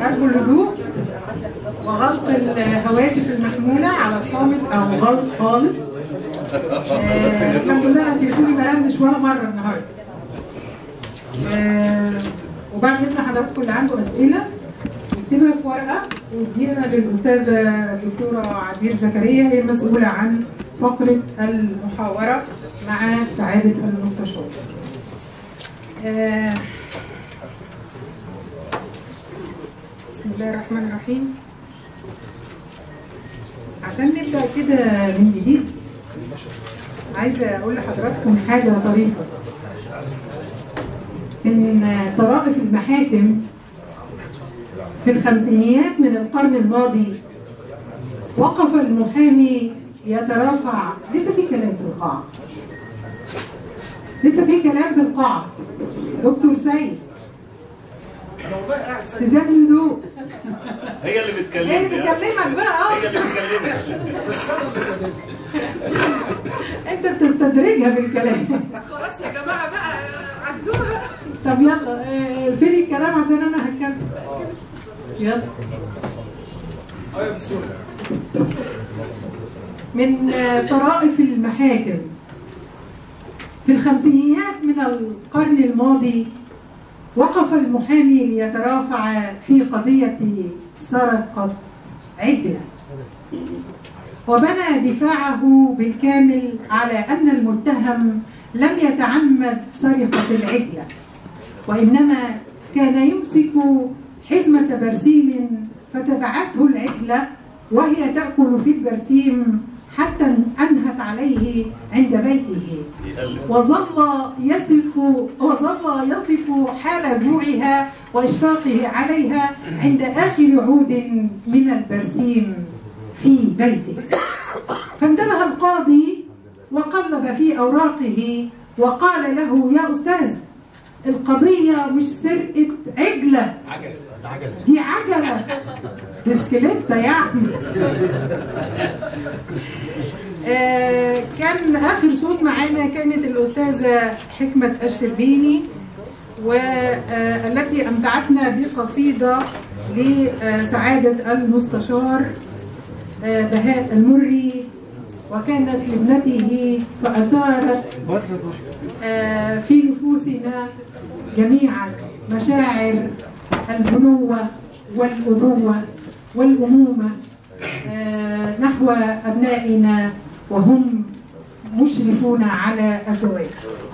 أرجو الهدوء وغلق الهواتف المحمولة على الصامت أو غلق خالص آه، الحمد لله أنا تليفوني ما رنش ولا مرة النهاردة آه، وبعد إذن حضراتكم اللي عنده أسئلة يكتبها في ورقة ويديها للأستاذة الدكتورة عبير زكريا هي المسؤولة عن فقرة المحاورة مع سعادة المستشار. آه، بسم الله الرحمن الرحيم عشان نبدأ كده من جديد عايزة أقول لحضراتكم حاجة طريفة إن طرائف المحاكم في الخمسينيات من القرن الماضي وقف المحامي يترافع لسه في كلام في القاعة لسه في كلام في القاعة دكتور سيد استاذ هدوء هي اللي هي بتكلمني اللي بتكلمك بقى هي اه اللي بتكلمني انت بتستدرجها بالكلام خلاص يا جماعه بقى عدوها طب يلا آه، فين الكلام عشان انا هتكلم يلا من آه، طرائف المحاكم في الخمسينيات من القرن الماضي وقف المحامي ليترافع في قضية سرقة عدة وبنى دفاعه بالكامل على أن المتهم لم يتعمد سرقة العجلة وإنما كان يمسك حزمة برسيم فتبعته العجلة وهي تأكل في البرسيم حتى أنهت عليه عند بيته يألف وظل يصف وظل يصف حال جوعها وإشفاقه عليها عند آخر عود من البرسيم في بيته فانتبه القاضي وقلب في أوراقه وقال له يا أستاذ القضية مش سرقة عجلة دي عجلة بسكليتة يعني آه، كان آخر صوت معانا كانت الأستاذة حكمة الشربيني والتي أمتعتنا بقصيدة لسعادة المستشار آه، بهاء المري وكانت لابنته فأثارت آه، في نفوسنا جميعا مشاعر البنوة والأبوة والأمومة آه، نحو أبنائنا وهم مشرفون على الزواج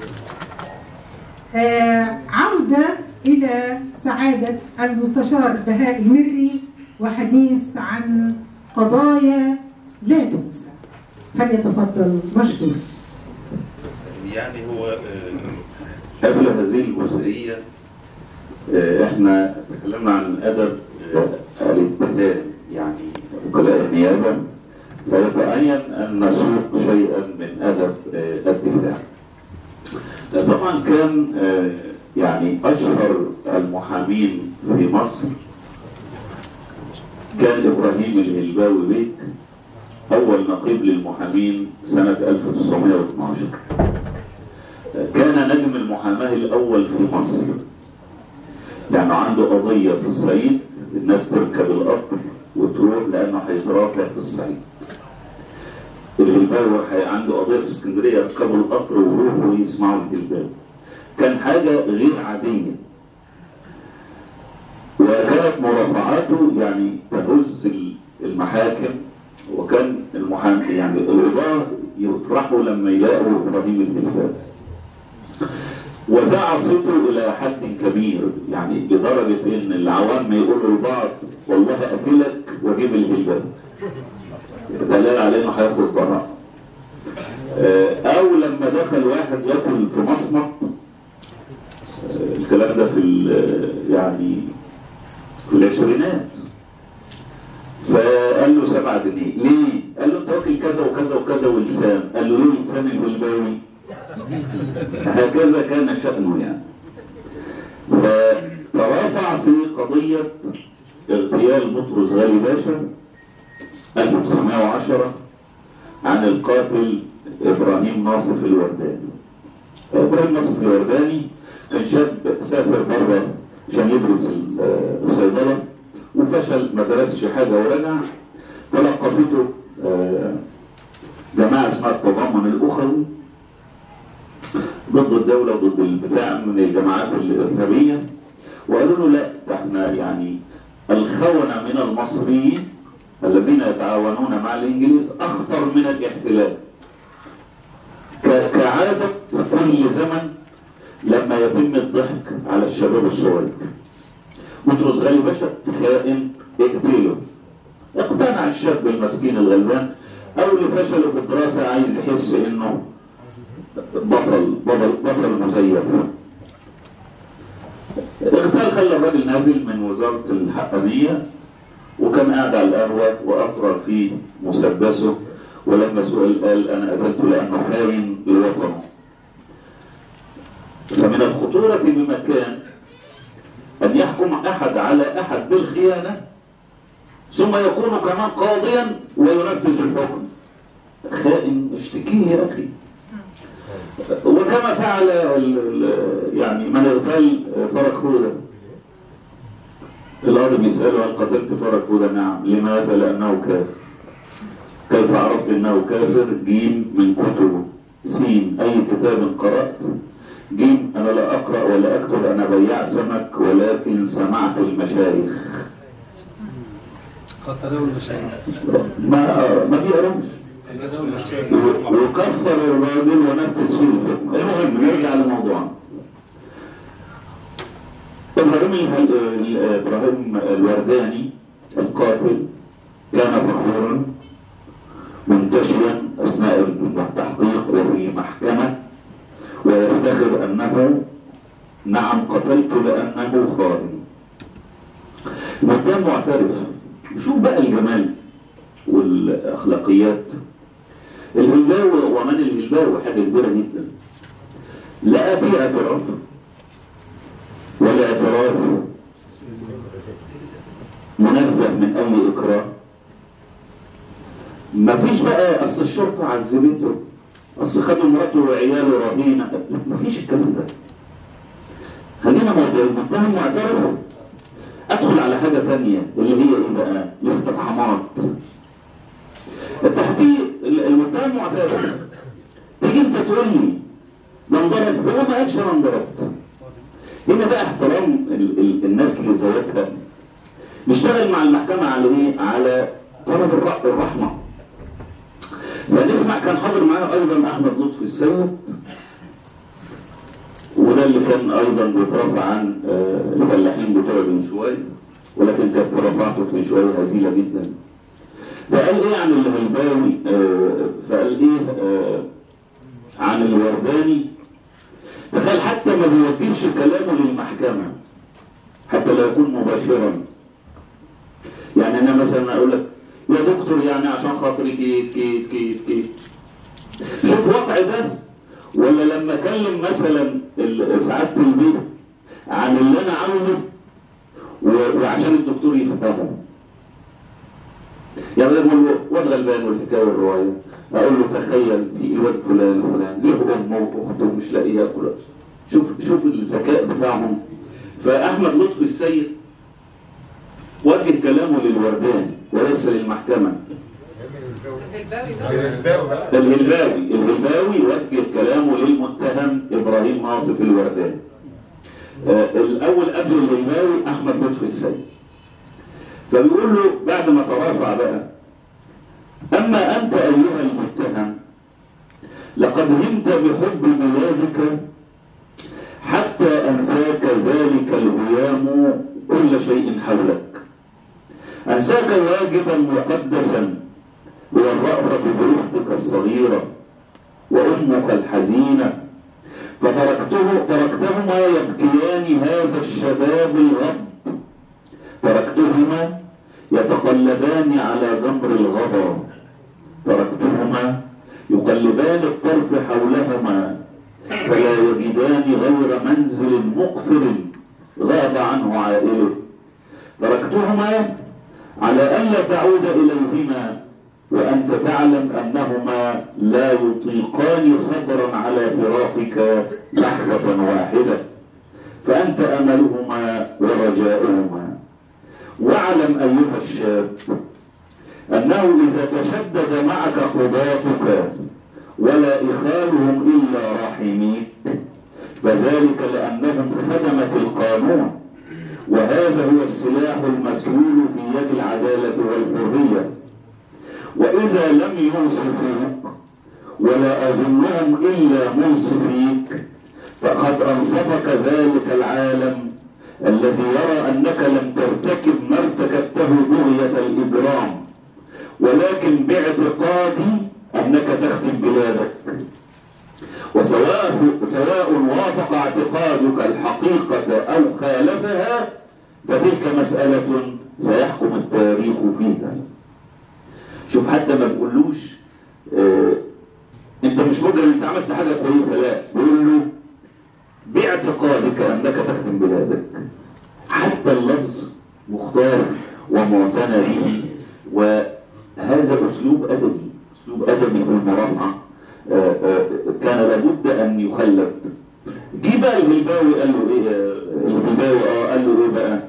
آه، عودة إلى سعادة المستشار بهاء المري وحديث عن قضايا لا تنسى فليتفضل مشكور يعني هو آه، قبل هذه الجزئية آه، احنا تكلمنا عن ادب آه، الاتهام يعني وكلاء النيابه فيتعين ان نسوق شيئا من ادب آه، الدفاع. آه، طبعا كان آه، يعني اشهر المحامين في مصر كان ابراهيم الهلباوي بيك اول نقيب للمحامين سنه 1912 آه، كان نجم المحاماه الاول في مصر يعني عنده قضية في الصعيد الناس تركب القطر وتروح لأنه هيترافع في الصعيد الهلباوي هي- عنده قضية في اسكندرية يركبوا القطر ويروحوا يسمعوا الهلباوي كان حاجة غير عادية وكانت مرافعاته يعني تهز ال- المحاكم وكان المحامي يعني القضاة يفرحوا لما يلاقوا إبراهيم الهلباوي وزع صيته الى حد كبير يعني لدرجه ان العوام يقولوا لبعض والله اقتلك واجيب الهلبان دلال على انه هياخد براءه آه، او لما دخل واحد ياكل في مصمت آه، الكلام ده في ال- يعني في العشرينات فقال له سبعة جنيه ليه؟ قال له انت واكل كذا وكذا وكذا ولسان قال له ليه لسان الهلباوي هكذا كان شأنه يعني فترافع في قضية اغتيال بطرس غالي باشا 1910 عن القاتل إبراهيم ناصف الورداني إبراهيم ناصف الورداني كان شاب سافر بره عشان يدرس ال- الصيدلة وفشل ما درسش حاجة ورجع تلقفته آه، جماعة اسمها التضامن الأخوي ضد الدولة وضد البتاع من الجماعات الإرهابية وقالوا له لا ده احنا يعني الخونة من المصريين الذين يتعاونون مع الإنجليز أخطر من الاحتلال ك- كعادة كل زمن لما يتم الضحك على الشباب الصغير بطرس غالي باشا خائن اقتله اقتنع الشاب المسكين الغلبان او اللي فشله في الدراسة عايز يحس انه بطل بطل بطل مزيف اغتال خلى الراجل نازل من وزارة الحقانية وكان قاعد على القهوة وأفرغ في مسدسه ولما سئل قال أنا قتلته لأنه خاين لوطنه فمن الخطورة بمكان أن يحكم أحد على أحد بالخيانة ثم يكون كمان قاضيا وينفذ الحكم خائن اشتكيه يا أخي وكما فعل ال- ال- يعني من اغتال فرج هودة القاضي بيسأله هل قتلت فرج هودة نعم لماذا لأنه كافر كيف عرفت أنه كافر جيم من كتبه سين أي كتاب قرأت جيم أنا لا أقرأ ولا أكتب أنا بياع سمك ولكن سمعت المشايخ قتلوا المشايخ ما ما بيقراش قتلوا المشايخ وكفر الراجل ونفذ فيه الحكم المهم نرجع لموضوعنا ابراهيم الهل... ال- ابراهيم الورداني القاتل كان فخورا منتشيا اثناء التحقيق وفي محكمه ويفتخر انه نعم قتلت لانه خائن وكان معترف شوف بقى الجمال والاخلاقيات الهلباوي ومن الهلباوي حاجه كبيره جدا لقى في اعتراف والاعتراف منزه من اي اكراه مفيش بقى اصل الشرطه عذبته اصل خدوا مراته وعياله رهينه لا مفيش الكلام ده خلينا موضوع المتهم معترف ادخل على حاجه ثانيه اللي هي ايه بقى الاستقحامات التحقيق المتهم معترف تيجي انت تقول لي ده انضرب هو ما قالش انا انضربت هنا بقى احترام ال ال الناس لذواتها نشتغل مع المحكمة على ايه؟ على طلب الر- الرحمة فنسمع كان حاضر معانا ايضا احمد لطفي السيد وده اللي كان ايضا بيترفع عن آه، الفلاحين بتوع بن شوي ولكن كانت رفعته في شوي هزيلة جدا فقال ايه عن الهلباوي آه، فقال ايه آه، عن الورداني تخيل حتى ما بيوجهش كلامه للمحكمة حتى لا يكون مباشرا يعني انا مثلا اقول لك يا دكتور يعني عشان خاطري كيت كيت كيت كيت شوف وقع ده ولا لما اكلم مثلا ال- سعاده البيت عن اللي انا عاوزه و- وعشان الدكتور يفهمه يعني زي ما بقول له واد غلبان والحكايه والروايه اقول له تخيل في الواد فلان فلان ليه امه واخته مش لاقي ياكل شوف شوف الذكاء بتاعهم فاحمد لطفي السيد وجه كلامه للورداني وليس للمحكمه الهلباوي ده الهلباوي الهلباوي وجه كلامه للمتهم ابراهيم ناصف الورداني آه الاول قبل الهلباوي احمد لطفي السيد فبيقول له بعد ما ترافع بقى اما انت ايها المتهم لقد همت بحب بلادك حتى انساك ذلك الهيام كل شيء حولك انساك واجبا مقدسا هو الرأفة برفقك الصغيرة وأمك الحزينة فتركته تركتهما يبكيان هذا الشباب الغض تركتهما يتقلبان على جمر الغضا تركتهما يقلبان الطرف حولهما فلا يجدان غير منزل مقفر غاب عنه عائله تركتهما على ألا تعود إليهما وأنت تعلم أنهما لا يطيقان صبرا على فراقك لحظة واحدة فأنت أملهما ورجاؤهما واعلم أيها الشاب أنه إذا تشدد معك قضاتك ولا إخالهم إلا رحميك فذلك لأنهم خدمة القانون وهذا هو السلاح المسؤول في يد العدالة والحرية وإذا لم ينصفوك ولا أظنهم إلا منصفيك فقد أنصفك ذلك العالم الذي يرى أنك لم ترتكب ما ارتكبته بغية الإجرام ولكن باعتقادي أنك تخدم بلادك وسواء سواء وافق اعتقادك الحقيقة أو خالفها فتلك مسألة سيحكم التاريخ فيها شوف حتى ما بقولوش اه انت مش مجرم انت عملت حاجة كويسة لا بيقول له باعتقادك انك تخدم بلادك حتى اللفظ مختار ومعتنى به وهذا اسلوب ادبي اسلوب ادبي في المرافعه آه، آه، كان لابد ان يخلد جه بقى الهلباوي قال له ايه آه، الهلباوي اه قال له ايه بقى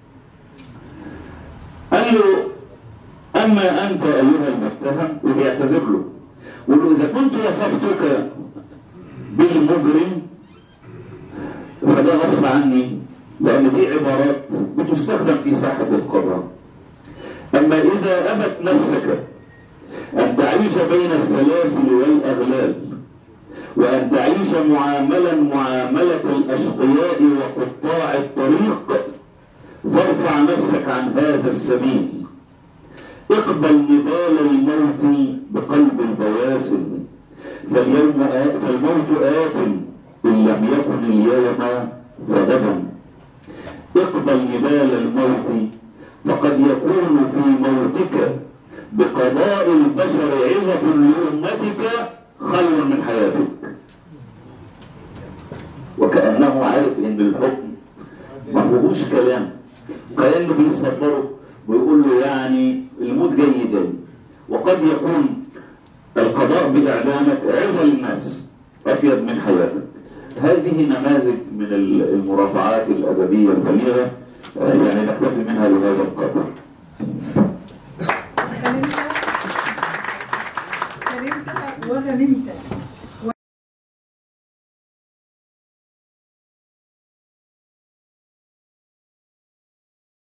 قال له اما انت ايها المتهم وبيعتذر له ويقول له اذا كنت وصفتك بالمجرم فده غصب عني لان دي عبارات بتستخدم في ساحه القضاء اما اذا ابت نفسك أن تعيش بين السلاسل والأغلال وأن تعيش معاملا معاملة الأشقياء وقطاع الطريق فارفع نفسك عن هذا السبيل اقبل نبال الموت بقلب البواسل فاليوم آت فالموت آت إن لم يكن اليوم فغدا اقبل نبال الموت فقد يكون في موتك بقضاء البشر عظة لأمتك خير من حياتك وكأنه عارف ان الحكم ما فيهوش كلام وكأنه بيصبره ويقول له يعني الموت جاي جاي وقد يكون القضاء بإعدامك عظة للناس أفيد من حياتك هذه نماذج من المرافعات الأدبية البليغة يعني نكتفي منها بهذا القدر غنمت غنمت وغنمت